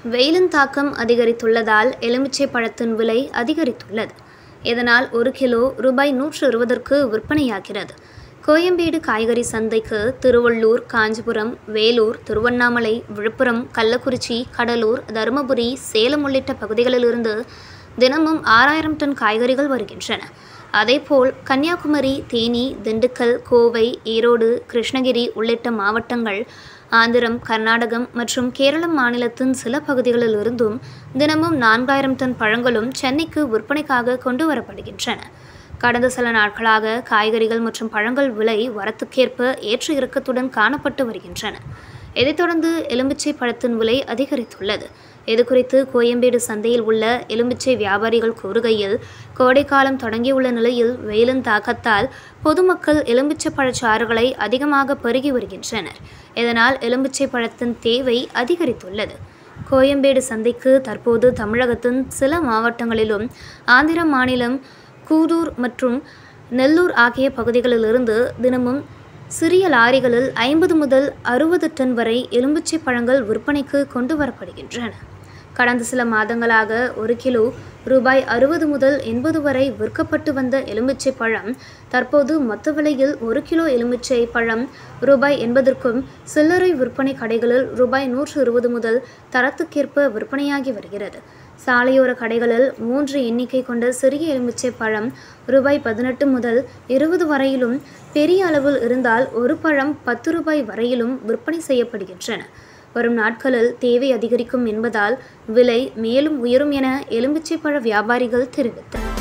வெயிலின் தாக்கம் அதிகரித்துள்ளதால் எலுமிச்சை பழத்தின் விலை அதிகரித்துள்ளது இதனால் ஒரு கிலோ ரூபாய் நூற்று இருபதற்கு விற்பனையாகிறது கோயம்பேடு காய்கறி சந்தைக்கு திருவள்ளூர் காஞ்சிபுரம் வேலூர் திருவண்ணாமலை விழுப்புரம் கள்ளக்குறிச்சி கடலூர் தருமபுரி சேலம் உள்ளிட்ட பகுதிகளிலிருந்து தினமும் ஆறாயிரம் டன் காய்கறிகள் வருகின்றன அதேபோல் கன்னியாகுமரி தேனி திண்டுக்கல் கோவை ஈரோடு கிருஷ்ணகிரி உள்ளிட்ட மாவட்டங்கள் ஆந்திரம் கர்நாடகம் மற்றும் கேரளம் மாநிலத்தின் சில பகுதிகளிலிருந்தும் தினமும் நான்காயிரம் டன் பழங்களும் சென்னைக்கு விற்பனைக்காக கொண்டு வரப்படுகின்றன கடந்த சில நாட்களாக காய்கறிகள் மற்றும் பழங்கள் விலை வரத்துக்கேற்ப ஏற்ற இறக்கத்துடன் காணப்பட்டு வருகின்றன இதைத் தொடர்ந்து எலுமிச்சை பழத்தின் விலை அதிகரித்துள்ளது இது குறித்து கோயம்பேடு சந்தையில் உள்ள எலுமிச்சை வியாபாரிகள் கூறுகையில் கோடைக்காலம் தொடங்கியுள்ள நிலையில் வெயிலின் தாக்கத்தால் பொதுமக்கள் எலுமிச்சை பழச்சாறுகளை அதிகமாக பருகி வருகின்றனர் இதனால் எலுமிச்சை பழத்தின் தேவை அதிகரித்துள்ளது கோயம்பேடு சந்தைக்கு தற்போது தமிழகத்தின் சில மாவட்டங்களிலும் ஆந்திர மாநிலம் கூதூர் மற்றும் நெல்லூர் ஆகிய பகுதிகளிலிருந்து தினமும் சிறிய லாரிகளில் ஐம்பது முதல் அறுபது டன் வரை எலும்பிச்சை பழங்கள் விற்பனைக்கு கொண்டு வரப்படுகின்றன கடந்த சில மாதங்களாக ஒரு கிலோ ரூபாய் அறுபது முதல் எண்பது வரை விற்கப்பட்டு வந்த எலுமிச்சை பழம் தற்போது மொத்த விலையில் ஒரு கிலோ எலுமிச்சை பழம் ரூபாய் எண்பதற்கும் சில்லறை விற்பனை கடைகளில் ரூபாய் நூற்று இருபது முதல் தரத்துக்கேற்ப விற்பனையாகி வருகிறது சாலையோர கடைகளில் மூன்று எண்ணிக்கை கொண்ட சிறிய எலுமிச்சை பழம் ரூபாய் பதினெட்டு முதல் இருபது வரையிலும் பெரிய அளவில் இருந்தால் ஒரு பழம் பத்து ரூபாய் வரையிலும் விற்பனை செய்யப்படுகின்றன வரும் நாட்களில் தேவை அதிகரிக்கும் என்பதால் விலை மேலும் உயரும் என எலுமிச்சை பழ வியாபாரிகள் தெரிவித்தனர்